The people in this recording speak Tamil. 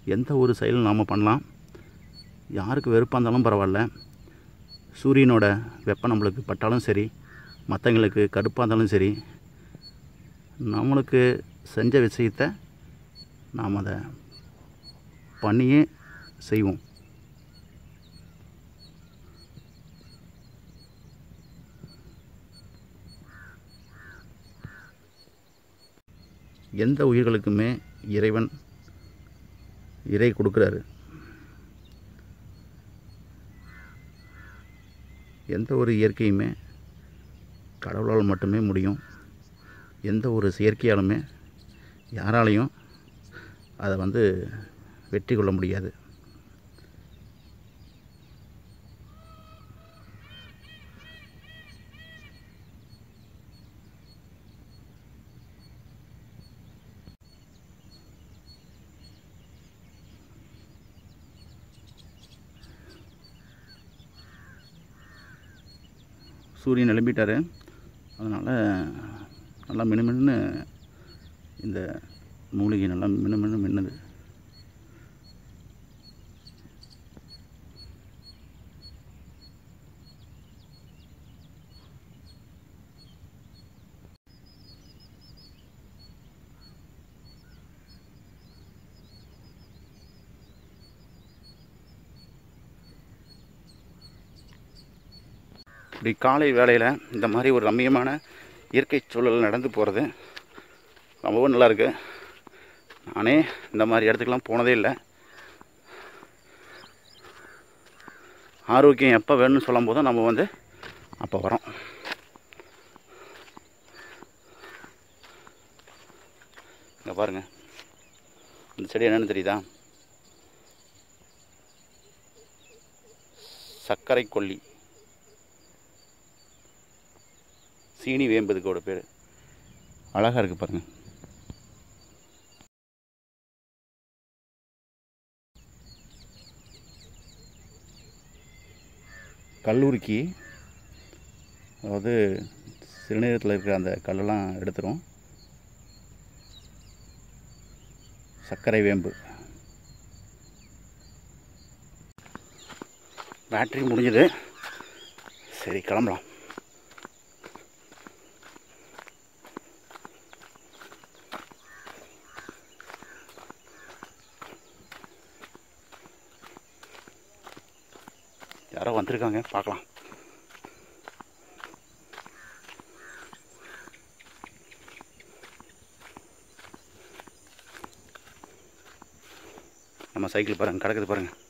எந்த ஒரு செயலும் நாம் பண்ணலாம் யாருக்கு வெறுப்பாக இருந்தாலும் பரவாயில்ல சூரியனோட வெப்பம் நம்மளுக்கு பட்டாலும் சரி மற்றவங்களுக்கு கடுப்பாக இருந்தாலும் சரி நம்மளுக்கு செஞ்ச விஷயத்தை நாம் அதை பண்ணியே செய்வோம் எந்த உயிர்களுக்குமே இறைவன் இறை கொடுக்குறாரு எந்த ஒரு இயற்கையுமே கடவுளால் மட்டுமே முடியும் எந்த ஒரு செயற்கையாலுமே யாராலையும் அதை வந்து வெற்றி கொள்ள முடியாது சூரியன் எழும்பிட்டாரு அதனால் நல்லா மினுமின்னு இந்த மூலிகை நல்லா மினுமின்னு மின்னுது இப்படி காலை வேளையில் இந்த மாதிரி ஒரு ரம்மியமான இயற்கை சூழல் நடந்து போகிறது ரொம்பவும் நல்லா இருக்கு நானே இந்த மாதிரி இடத்துக்குலாம் போனதே இல்லை ஆரோக்கியம் எப்போ வேணும்னு சொல்லும் போதும் நம்ம வந்து அப்போ வரோம் இங்கே பாருங்கள் இந்த செடி என்னன்னு தெரியுதா சர்க்கரை கொல்லி சீனி வேம்பதுக்கோட பேர் அழகாக இருக்குது பாருங்கள் கல்லூரிக்கு அதாவது சிறுநீரகத்தில் இருக்கிற அந்த கல்லெல்லாம் எடுத்துரும் சர்க்கரை வேம்பு பேட்ரி முடிஞ்சது சரி கிளம்பலாம் யாரோ வந்திருக்காங்க பார்க்கலாம் நம்ம சைக்கிள் பாருங்க கிடக்குது பாருங்க